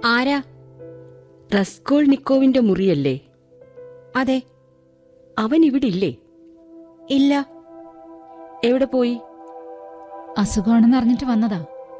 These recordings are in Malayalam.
ആരാ റസ്കോൾ നിക്കോവിന്റെ മുറിയല്ലേ അതെ അവൻ ഇവിടെ ഇല്ലേ ഇല്ല എവിടെ പോയി അസുഖമാണെന്ന് അറിഞ്ഞിട്ട് വന്നതാ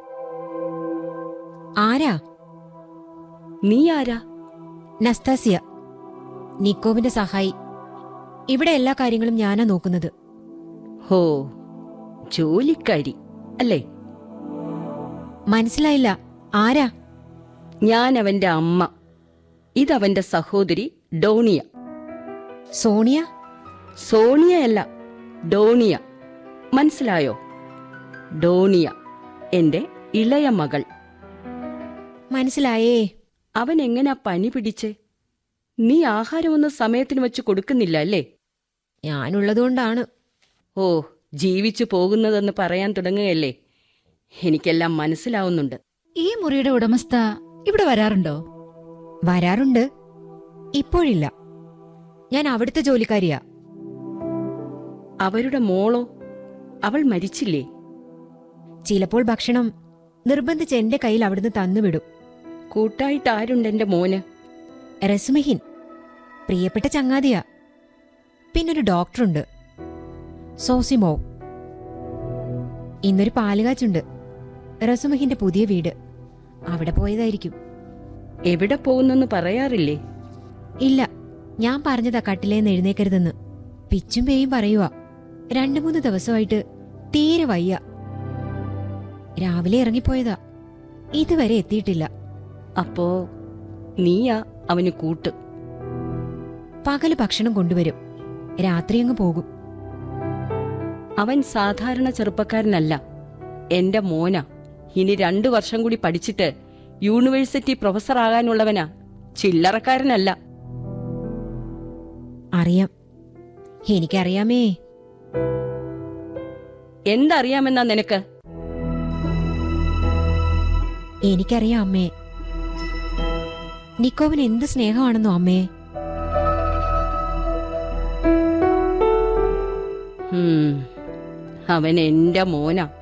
ആരാ നീ ആരാ നസ്താസിയ നിക്കോവിന്റെ സഹായി ഇവിടെ എല്ലാ കാര്യങ്ങളും ഞാനാ നോക്കുന്നത് ഹോ ജോലിക്കാരി അല്ലേ മനസ്സിലായില്ല ആരാ ഞാൻ അവന്റെ അമ്മ ഇതവന്റെ സഹോദരി ഡോണിയ സോണിയ സോണിയയല്ല ഡോണിയ മനസ്സിലായോ ഡോണിയ എന്റെ ഇളയ മകൾ മനസ്സിലായേ അവൻ എങ്ങനാ പനി പിടിച്ചേ നീ ആഹാരമൊന്നും സമയത്തിന് വെച്ച് കൊടുക്കുന്നില്ല അല്ലേ ഞാനുള്ളതുകൊണ്ടാണ് ഓ ജീവിച്ചു പോകുന്നതെന്ന് പറയാൻ തുടങ്ങുകയല്ലേ എനിക്കെല്ലാം മനസ്സിലാവുന്നുണ്ട് ഈ മുറിയുടെ ഉടമസ്ഥ ഇവിടെ വരാറുണ്ടോ വരാറുണ്ട് ഇപ്പോഴില്ല ഞാൻ അവിടുത്തെ ജോലിക്കാരിയാ അവരുടെ മോളോ അവൾ മരിച്ചില്ലേ ചിലപ്പോൾ ഭക്ഷണം നിർബന്ധിച്ച് എന്റെ കയ്യിൽ അവിടുന്ന് തന്നുവിടും കൂട്ടായിട്ട് ആരുണ്ട് എന്റെ മോന് റസ്മഹിൻ പ്രിയപ്പെട്ട ചങ്ങാതിയാ പിന്നൊരു ഡോക്ടറുണ്ട് സോസിമോ ഇന്നൊരു പാലുകാച്ചുണ്ട് റസുമഹിന്റെ പുതിയ വീട് അവിടെ പോയതായിരിക്കും എവിടെ പോകുന്നെന്ന് പറയാറില്ലേ ഇല്ല ഞാൻ പറഞ്ഞതാ കട്ടിലേന്ന് എഴുന്നേക്കരുതെന്ന് പിച്ചും പേയും പറയുക രണ്ടു മൂന്ന് ദിവസമായിട്ട് തീരെ വയ്യ രാവിലെ ഇറങ്ങിപ്പോയതാ ഇതുവരെ എത്തിയിട്ടില്ല അപ്പോ നീയാ അവന് കൂട്ട് പകല് ഭക്ഷണം കൊണ്ടുവരും രാത്രി അങ്ങ് പോകും അവൻ സാധാരണ ചെറുപ്പക്കാരനല്ല എന്റെ മോന ഇനി രണ്ടു വർഷം കൂടി പഠിച്ചിട്ട് യൂണിവേഴ്സിറ്റി പ്രൊഫസർ ആകാനുള്ളവനാ ചില്ലറക്കാരനല്ല അറിയാം എനിക്കറിയാമേ എന്തറിയാമെന്നാ നിനക്ക് എനിക്കറിയാം അമ്മേ നിക്കോവിന് എന്ത് സ്നേഹമാണെന്നോ അമ്മേ ഹും, അവൻ എന്റെ മോനാ